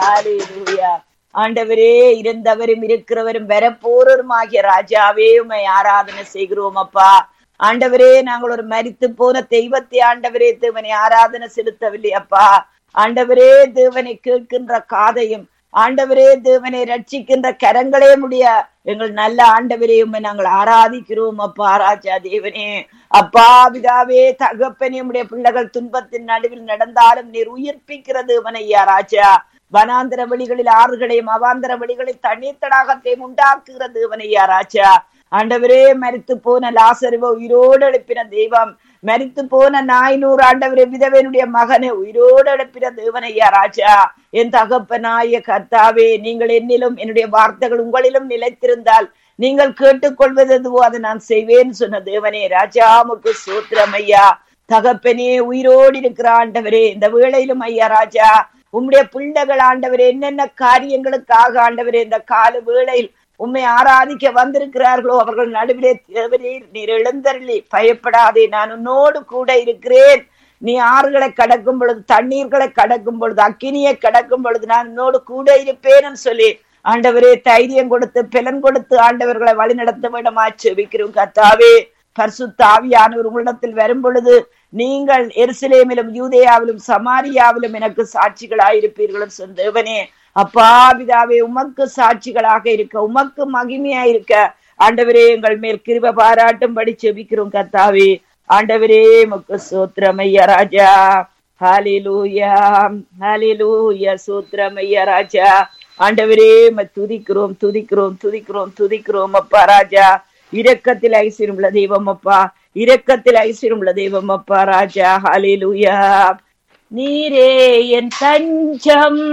ஹalleluya ஆண்டவரே இருந்தவரும் இருக்கிறவரும் வரப்போறரும் ஆகிய ராஜாவே உமை ஆராதனை செய்கிறோம் அப்பா ஆண்டவரே நாங்கள் ஒரு மரித்து போன தெய்வத்தை ஆண்டவரே தேவனை ஆராதனை செலுத்தவில்லை அப்பா ஆண்டவரே தேவனை கேட்கின்ற காதையும் ஆண்டவரே தேவனை ரட்சிக்கின்ற கரங்களே முடிய எங்கள் நல்ல ஆண்டவரே உம்மை நாங்கள் ஆராதிக்கிறோம் அப்பா ராஜா தேவனே அப்பா பிதாவே தகப்பனே உடைய பிள்ளைகள் துன்பத்தின் நடுவில் நடந்தாலும் நீர் உயிர்ப்பிக்கிற தேவனையா ராஜா வனாந்திர வழிகளில் ஆறுகளையும் அவாந்திர வழிகளில் தண்ணீர் தடாகத்தையும் உண்டாக்குகிற தேவனையா ராஜா ஆண்டவரே மரித்து போன லாசருவ உயிரோடு எழுப்பின தெய்வம் மரித்து போன நாய்நூறு ஆண்டவரே விதவனுடைய மகனை உயிரோடு எழுப்பின தேவனையா ராஜா என் தகப்பனாய கர்த்தாவே நீங்கள் என்னிலும் என்னுடைய வார்த்தைகள் உங்களிலும் நிலைத்திருந்தால் நீங்கள் கேட்டுக்கொள்வது எதுவோ அதை நான் செய்வேன் சொன்ன தேவனே ராஜாமுக்கு சூத்திரம் ஐயா தகப்பனே உயிரோடு இருக்கிற ஆண்டவரே இந்த வேளையிலும் ஐயா ராஜா உம்முடைய பிள்ளைகள் ஆண்டவரே என்னென்ன காரியங்களுக்காக ஆண்டவரே இந்த கால வேளையில் உம்மை ஆராதிக்க வந்திருக்கிறார்களோ அவர்கள் நடுவிலே தேவரே நீர் எழுந்தருளி பயப்படாதே நான் உன்னோடு கூட இருக்கிறேன் நீ ஆறுகளை கடக்கும் பொழுது தண்ணீர்களை கடக்கும் பொழுது அக்கினியை கடக்கும் பொழுது நான் உன்னோடு கூட இருப்பேன்னு சொல்லி ஆண்டவரே தைரியம் கொடுத்து பலன் கொடுத்து ஆண்டவர்களை வழிநடத்த வேண்டுமா செபிக்கிறோம் கத்தாவே பரிசுத்த ஆவியானவர் உங்களிடத்தில் வரும் பொழுது நீங்கள் எருசலேமிலும் யூதேயாவிலும் சமாரியாவிலும் எனக்கு சாட்சிகளாயிருப்பீர்களும் சொந்தவனே அப்பா பிதாவே உமக்கு சாட்சிகளாக இருக்க உமக்கு மகிமையா இருக்க ஆண்டவரே எங்கள் மேல் கிருப பாராட்டும்படி செபிக்கிறோம் கத்தாவே ஆண்டவரே முக்கு சோத்திரமையா ராஜா ஹாலிலூயா ஹாலிலூயா சோத்திரமையா ராஜா ஆண்டவரே ம துதிக்கிறோம் துதிக்கிறோம் துதிக்கிறோம் துதிக்கிறோம் அப்பா ராஜா இரக்கத்தில் ஐஸ்வர்யம் உள்ள தெய்வம் அப்பா இரக்கத்தில் ஐஸ்வர்யம் உள்ள தெய்வம் அப்பா ராஜா ஹாலிலூயா நீரே என் தஞ்சம்